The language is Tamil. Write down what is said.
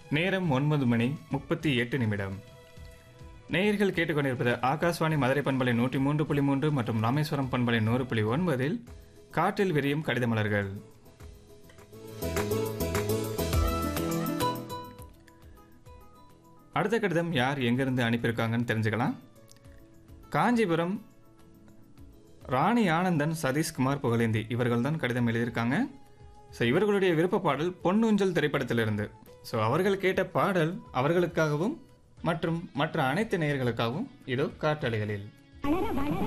நேரம் ஒன்பது மணி முப்பத்தி எட்டு நிமிடம் நேயர்கள் கேட்டுக்கொண்டிருப்பது ஆகாஷ்வாணி மதுரை பண்பலை நூற்றி மூன்று புள்ளி மூன்று மற்றும் ராமேஸ்வரம் பண்பலை நூறு புள்ளி ஒன்பதில் காற்றில் விரியும் கடித மலர்கள் அடுத்த கடிதம் யார் எங்கிருந்து அனுப்பியிருக்காங்கன்னு தெரிஞ்சுக்கலாம் காஞ்சிபுரம் ராணி ஆனந்தன் சதீஷ்குமார் புகழேந்தி இவர்கள் தான் கடிதம் எழுதியிருக்காங்க ஸோ இவர்களுடைய விருப்ப பாடல் பொன்னூஞ்சல் திரைப்படத்திலிருந்து ஸோ அவர்கள் கேட்ட பாடல் அவர்களுக்காகவும் மற்றும் மற்ற அனைத்து நேயர்களுக்காகவும் இதோ காற்றலைகளில்